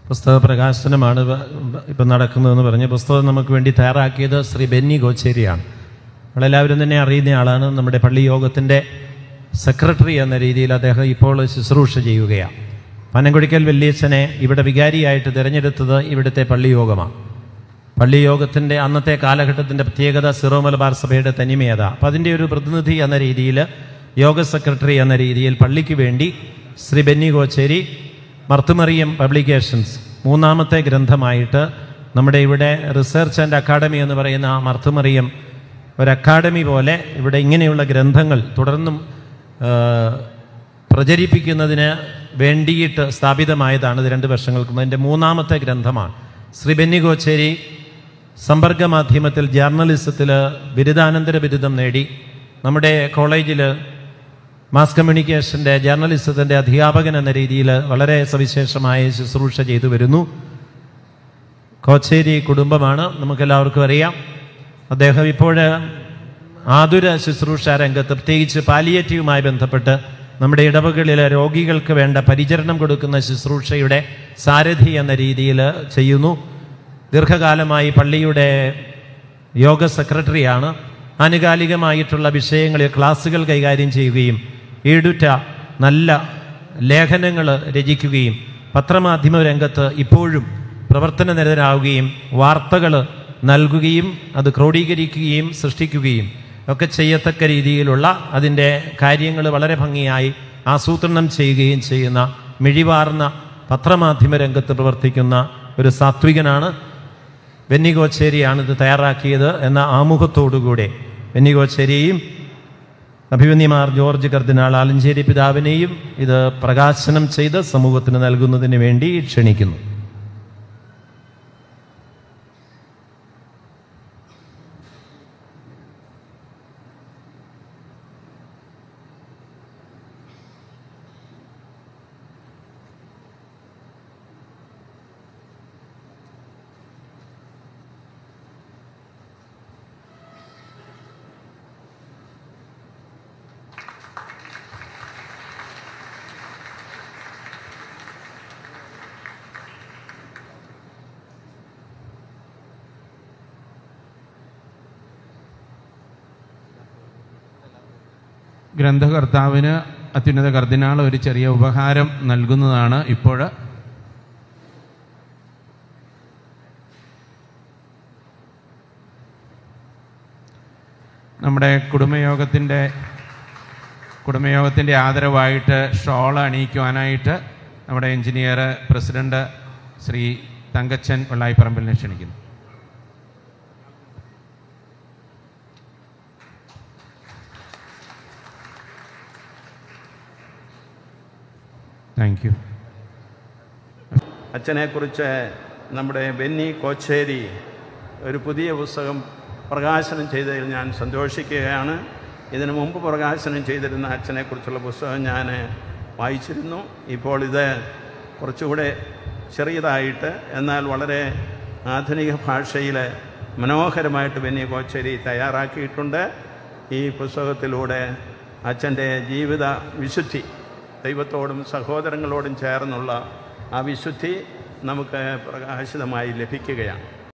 പുസ്തക പ്രകാശനമാണ് ഇപ്പ- ഇപ്പം നടക്കുന്നതെന്ന് പറഞ്ഞ് പുസ്തകം നമുക്ക് വേണ്ടി തയ്യാറാക്കിയത് ശ്രീ ബെന്നി ഗോച്ചേരിയാണ് നമ്മളെല്ലാവരും തന്നെ അറിയുന്ന ആളാണ് നമ്മുടെ പള്ളി യോഗത്തിൻ്റെ സെക്രട്ടറി എന്ന രീതിയിൽ അദ്ദേഹം ഇപ്പോൾ ശുശ്രൂഷ ചെയ്യുകയാണ് പനങ്കുടിക്കൽ വല്യച്ഛനെ ഇവിടെ വികാരിയായിട്ട് തിരഞ്ഞെടുത്തത് ഇവിടുത്തെ പള്ളി യോഗമാണ് പള്ളി യോഗത്തിൻ്റെ അന്നത്തെ കാലഘട്ടത്തിൻ്റെ പ്രത്യേകത സിറോ മലബാർ സഭയുടെ തനിമയത അപ്പം അതിൻ്റെ ഒരു പ്രതിനിധി എന്ന രീതിയിൽ യോഗ സെക്രട്ടറി എന്ന രീതിയിൽ പള്ളിക്ക് വേണ്ടി ശ്രീ ബെന്നി കോച്ചേരി മർത്തുമറിയം പബ്ലിക്കേഷൻസ് മൂന്നാമത്തെ ഗ്രന്ഥമായിട്ട് നമ്മുടെ ഇവിടെ റിസർച്ച് ആൻഡ് അക്കാഡമി എന്ന് പറയുന്ന ആ മർത്തുമറിയം ഒരു അക്കാഡമി പോലെ ഇവിടെ ഇങ്ങനെയുള്ള ഗ്രന്ഥങ്ങൾ തുടർന്നും ആ, പ്രചരിപ്പിക്കുന്നതിന് വേണ്ടിയിട്ട് സ്ഥാപിതമായതാണ് ഇത് രണ്ട് വർഷങ്ങൾക്ക് മുമ്പ് അതിൻ്റെ മൂന്നാമത്തെ ഗ്രന്ഥമാണ് ശ്രീ ബെന്നി കോച്ചേരി സമ്പർക്ക മാധ്യമത്തിൽ ജേർണലിസത്തിൽ ബിരുദാനന്തര ബിരുദം നേടി നമ്മുടെ കോളേജിൽ മാസ് കമ്മ്യൂണിക്കേഷൻ്റെ ജേർണലിസത്തിൻ്റെ അധ്യാപകൻ എന്ന രീതിയിൽ വളരെ സവിശേഷമായ ശുശ്രൂഷ ചെയ്തു വരുന്നു കോച്ചേരി കുടുംബമാണ് നമുക്കെല്ലാവർക്കും അറിയാം അദ്ദേഹം ഇപ്പോൾ ആതുര ശുശ്രൂഷ രംഗത്ത് പ്രത്യേകിച്ച് പാലിയേറ്റീവുമായി ബന്ധപ്പെട്ട് നമ്മുടെ ഇടവകളിലെ രോഗികൾക്ക് വേണ്ട പരിചരണം കൊടുക്കുന്ന ശുശ്രൂഷയുടെ സാരഥി എന്ന രീതിയിൽ ചെയ്യുന്നു ദീർഘകാലമായി പള്ളിയുടെ യോഗ സെക്രട്ടറിയാണ് ആനുകാലികമായിട്ടുള്ള വിഷയങ്ങളിൽ ക്ലാസ്സുകൾ കൈകാര്യം ചെയ്യുകയും ഈടുറ്റ നല്ല ലേഖനങ്ങൾ രചിക്കുകയും പത്രമാധ്യമ രംഗത്ത് ഇപ്പോഴും പ്രവർത്തന നിരതരാകുകയും വാർത്തകൾ നൽകുകയും അത് ക്രോഡീകരിക്കുകയും സൃഷ്ടിക്കുകയും ഒക്കെ ചെയ്യത്തക്ക രീതിയിലുള്ള അതിൻ്റെ കാര്യങ്ങൾ വളരെ ഭംഗിയായി ആസൂത്രണം ചെയ്യുകയും ചെയ്യുന്ന മിഴിവാർന്ന പത്രമാധ്യമ രംഗത്ത് പ്രവർത്തിക്കുന്ന ഒരു സാത്വികനാണ് ബെന്നി കോച്ചേരിയാണ് ഇത് തയ്യാറാക്കിയത് എന്ന ആമുഖത്തോടുകൂടെ ബെന്നി കോച്ചേരിയെയും അഭിമന്യമാർ ജോർജ് കർദിനാൾ ആലഞ്ചേരി പിതാവിനെയും ഇത് പ്രകാശനം ചെയ്ത് സമൂഹത്തിന് നൽകുന്നതിന് വേണ്ടി ക്ഷണിക്കുന്നു ഗ്രന്ഥകർത്താവിന് അത്യുന്നത കർദിനാൾ ഒരു ചെറിയ ഉപഹാരം നൽകുന്നതാണ് ഇപ്പോൾ നമ്മുടെ കുടുംബയോഗത്തിൻ്റെ കുടുംബയോഗത്തിൻ്റെ ആദരവായിട്ട് ഷോൾ അണിയിക്കുവാനായിട്ട് നമ്മുടെ എഞ്ചിനീയർ പ്രസിഡന്റ് ശ്രീ തങ്കച്ചൻ വെള്ളായിപ്പറമ്പിലിനെ ക്ഷണിക്കുന്നു താങ്ക് യു അച്ഛനെക്കുറിച്ച് നമ്മുടെ ബെന്നി കോച്ചേരി ഒരു പുതിയ പുസ്തകം പ്രകാശനം ചെയ്തതിൽ ഞാൻ സന്തോഷിക്കുകയാണ് ഇതിനു മുമ്പ് പ്രകാശനം ചെയ്തിരുന്ന അച്ഛനെക്കുറിച്ചുള്ള പുസ്തകം ഞാൻ വായിച്ചിരുന്നു ഇപ്പോൾ ഇത് കുറച്ചുകൂടെ ചെറിയതായിട്ട് എന്നാൽ വളരെ ആധുനിക ഭാഷയിൽ മനോഹരമായിട്ട് ബെന്നി കോച്ചേരി തയ്യാറാക്കിയിട്ടുണ്ട് ഈ പുസ്തകത്തിലൂടെ അച്ഛൻ്റെ ജീവിത വിശുദ്ധി ദൈവത്തോടും സഹോദരങ്ങളോടും ചേർന്നുള്ള ആ വിശുദ്ധി നമുക്ക് പ്രകാശിതമായി ലഭിക്കുകയാണ്